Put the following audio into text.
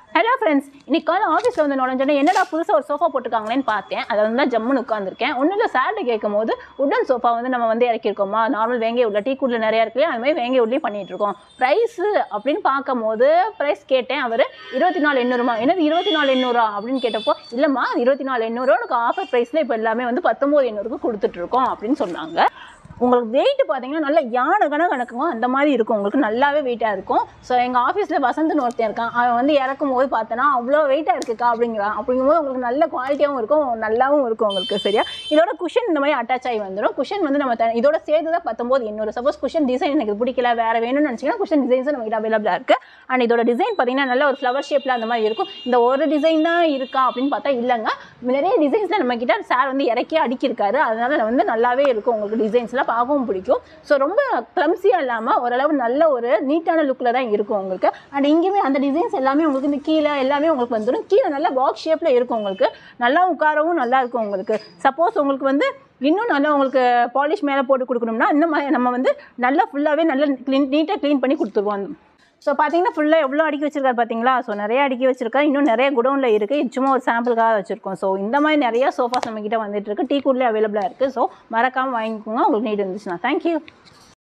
hello friends இன்னைக்கு காலை ஆஃபீஸில் வந்து நுழைஞ்சோன்னே என்னடா புதுசாக ஒரு சோஃபா போட்டிருக்காங்களேன்னு பார்த்தேன் அதில் வந்து தான் ஜம்முன்னு உட்காந்துருக்கேன் ஒன்றும் இல்லை சார்ட்டு கேட்கும் போது உடன் சோஃபா வந்து நம்ம வந்து இறக்கியிருக்கோமா நார்மல் வேங்கை உள்ள டீ கூட்டில் நிறையா இருக்கு அது மாதிரி வேங்கை உள்ளே பண்ணிட்டு இருக்கோம் ப்ரைஸு அப்படின்னு பார்க்கும்போது ப்ரைஸ் கேட்டேன் அவர் இருபத்தி நாலு எண்ணூறுமா என்னது இருபத்தி நாலு எண்ணூறா அப்படின்னு கேட்டப்போ இல்லைம்மா இருபத்தி நாலு எண்ணூறு உனக்கு ஆஃபர் ப்ரைஸில் இப்போ எல்லாமே வந்து பத்தொம்போது எண்ணூறுக்கு கொடுத்துட்ருக்கோம் அப்படின்னு சொன்னாங்க உங்களுக்கு வெயிட் பார்த்தீங்கன்னா நல்ல யானை கண கணக்கும் அந்த மாதிரி இருக்கும் உங்களுக்கு நல்லாவே வெயிட்டாக இருக்கும் ஸோ எங்கள் ஆஃபீஸில் வசந்த்னு ஒருத்தன் இருக்கான் அவன் வந்து இறக்கும் போது பார்த்தோன்னா அவ்வளோ வெயிட்டாக இருக்குக்கா அப்படிங்கிறான் அப்படிங்கும்போது உங்களுக்கு நல்ல குவாலிட்டியாகவும் இருக்கும் நல்லாவும் இருக்கும் உங்களுக்கு சரியா இதோட குஷன் இந்த மாதிரி அட்டாச் ஆகி வந்துடும் குஷன் வந்து நம்ம த- இதோட சேர்த்து தான் பத்தொம்போது எண்ணூறு சப்போஸ் குஷன் டிசைன் எனக்கு பிடிக்கல வேறு வேணும்னு நினச்சிங்கன்னா குஷன் டிசைன்ஸும் நம்மகிட்ட அவைலபிளாக இருக்குது அண்ட் இதோட டிசைன் பார்த்தீங்கன்னா நல்ல ஒரு ஃப்ளவர் ஷேப்பில் அந்த மாதிரி இருக்கும் இந்த ஒரு டிசைன் தான் இருக்கா அப்படின்னு பார்த்தா இல்லைங்க நிறைய டிசைன்ஸில் நம்மக்கிட்ட சார் வந்து இறக்கி அடிக்கிருக்காரு அதனால வந்து நல்லாவே இருக்கும் உங்களுக்கு டிசைன்ஸ்லாம் பார்க்கவும் பிடிக்கும் ஸோ ரொம்ப க்ளம்ஸியாக இல்லாமல் ஓரளவு நல்ல ஒரு நீட்டான லுக்கில் தான் இருக்கும் உங்களுக்கு அண்ட் இங்கேயுமே அந்த டிசைன்ஸ் எல்லாமே உங்களுக்கு இந்த கீழே எல்லாமே உங்களுக்கு வந்துடும் கீழே நல்ல பாக்ஸ் ஷேப்பில் இருக்கும் உங்களுக்கு நல்லா உட்காரவும் நல்லா இருக்கும் உங்களுக்கு சப்போஸ் உங்களுக்கு வந்து இன்னும் நல்லா உங்களுக்கு பாலிஷ் மேலே போட்டு கொடுக்கணும்னா இந்த மாதிரி நம்ம வந்து நல்லா ஃபுல்லாகவே நல்லா க்ளீன் நீட்டாக க்ளீன் பண்ணி கொடுத்துருவோம் ஸோ பார்த்தீங்கன்னா ஃபுல்லாக எவ்வளோ அடுக்கி வச்சிருக்காரு பார்த்தீங்களா ஸோ நிறைய அடுக்கி வச்சிருக்கா இன்னும் நிறைய குடோனில் இருக்குது இது சும்மா ஒரு சாம்பிளுக்காக வச்சுருக்கோம் ஸோ இந்த மாதிரி நிறைய சோஃபாஸ் நம்மக்கிட்ட வந்துட்டு இருக்கு டீ கூட்லேயே அவைலபிளாக இருக்குது ஸோ மறக்காமல் வாங்கிக்கோங்க உங்களுக்கு நீட் இருந்துச்சுன்னா தேங்க்யூ